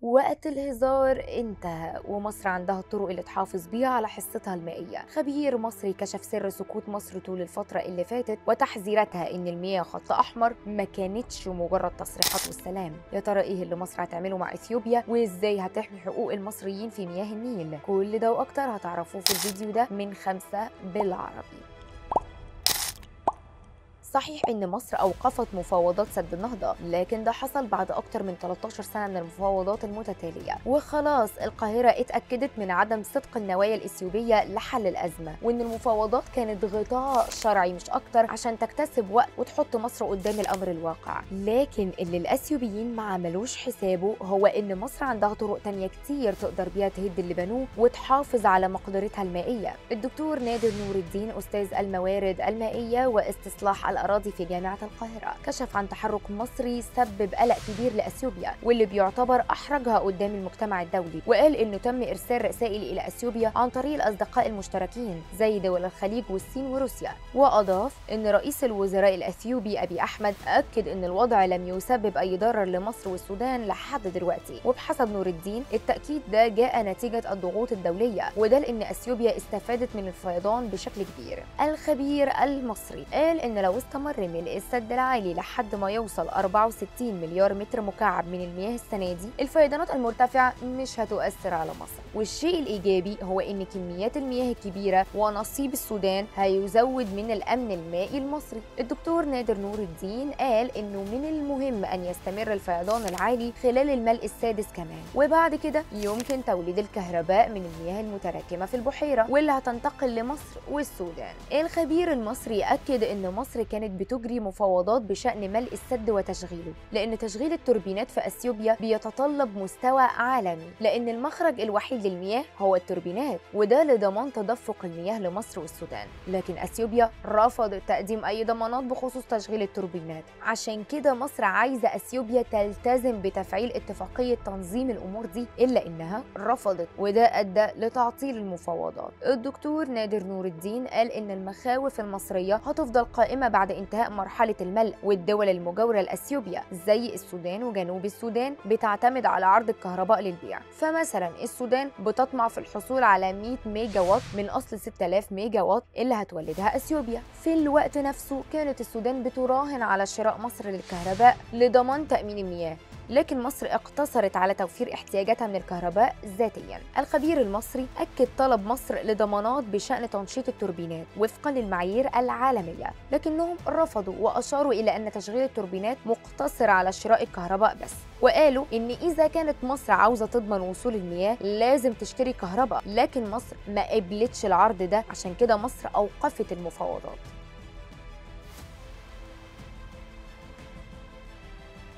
وقت الهزار انتهى ومصر عندها الطرق اللي تحافظ بيها على حصتها المائية خبير مصري كشف سر سقوط مصر طول الفترة اللي فاتت وتحذيراتها ان المياه خط احمر ما كانتش مجرد تصريحات والسلام يا ترى ايه اللي مصر هتعمله مع اثيوبيا وازاي هتحمي حقوق المصريين في مياه النيل كل ده واكتر هتعرفوه في الفيديو ده من خمسة بالعربي صحيح ان مصر اوقفت مفاوضات سد النهضه لكن ده حصل بعد اكتر من 13 سنه من المفاوضات المتتاليه وخلاص القاهره اتاكدت من عدم صدق النوايا الاثيوبيه لحل الازمه وان المفاوضات كانت غطاء شرعي مش اكتر عشان تكتسب وقت وتحط مصر قدام الامر الواقع لكن اللي الاثيوبيين ما عملوش حسابه هو ان مصر عندها طرق تانية كتير تقدر بيها تهد اللي بنوه وتحافظ على مقدرتها المائيه الدكتور نادر نور الدين استاذ الموارد المائيه واستصلاح الأراضي في جامعة القاهرة كشف عن تحرك مصري سبب قلق كبير لأثيوبيا واللي بيعتبر أحرجها قدام المجتمع الدولي وقال إنه تم إرسال رسائل إلى أثيوبيا عن طريق الأصدقاء المشتركين زي دول الخليج والصين وروسيا وأضاف إن رئيس الوزراء الأثيوبي أبي أحمد أكد إن الوضع لم يسبب أي ضرر لمصر والسودان لحد دلوقتي وبحسب نور الدين التأكيد ده جاء نتيجة الضغوط الدولية وده لأن أثيوبيا استفادت من الفيضان بشكل كبير الخبير المصري قال إن لو استمر ملء السد العالي لحد ما يوصل 64 مليار متر مكعب من المياه السنة دي الفيضانات المرتفعة مش هتؤثر على مصر والشيء الإيجابي هو إن كميات المياه الكبيرة ونصيب السودان هيزود من الأمن المائي المصري الدكتور نادر نور الدين قال إنه من المهم أن يستمر الفيضان العالي خلال الملء السادس كمان وبعد كده يمكن توليد الكهرباء من المياه المتراكمة في البحيرة واللي هتنتقل لمصر والسودان الخبير المصري أكد إن مصر كانت بتجري مفاوضات بشأن ملء السد وتشغيله لأن تشغيل التوربينات في أثيوبيا بيتطلب مستوى عالمي لأن المخرج الوحيد للمياه هو التوربينات وده لضمان تدفق المياه لمصر والسودان لكن أثيوبيا رفضت تقديم أي ضمانات بخصوص تشغيل التوربينات عشان كده مصر عايزة أثيوبيا تلتزم بتفعيل اتفاقية تنظيم الأمور دي إلا إنها رفضت وده أدى لتعطيل المفاوضات الدكتور نادر نور الدين قال إن المخاوف المصرية هتفضل قائمة بعد انتهاء مرحلة الملء والدول المجاورة لأثيوبيا زي السودان وجنوب السودان بتعتمد على عرض الكهرباء للبيع فمثلا السودان بتطمع في الحصول على 100 ميجا وات من أصل 6000 ميجا وات اللي هتولدها أثيوبيا في الوقت نفسه كانت السودان بتراهن على شراء مصر للكهرباء لضمان تأمين المياه لكن مصر اقتصرت على توفير احتياجاتها من الكهرباء ذاتيا الخبير المصري أكد طلب مصر لضمانات بشأن تنشيط التوربينات وفقا للمعايير العالمية لكنهم رفضوا وأشاروا إلى أن تشغيل التوربينات مقتصر على شراء الكهرباء بس وقالوا إن إذا كانت مصر عاوزة تضمن وصول المياه لازم تشتري كهرباء لكن مصر ما قبلتش العرض ده عشان كده مصر أوقفت المفاوضات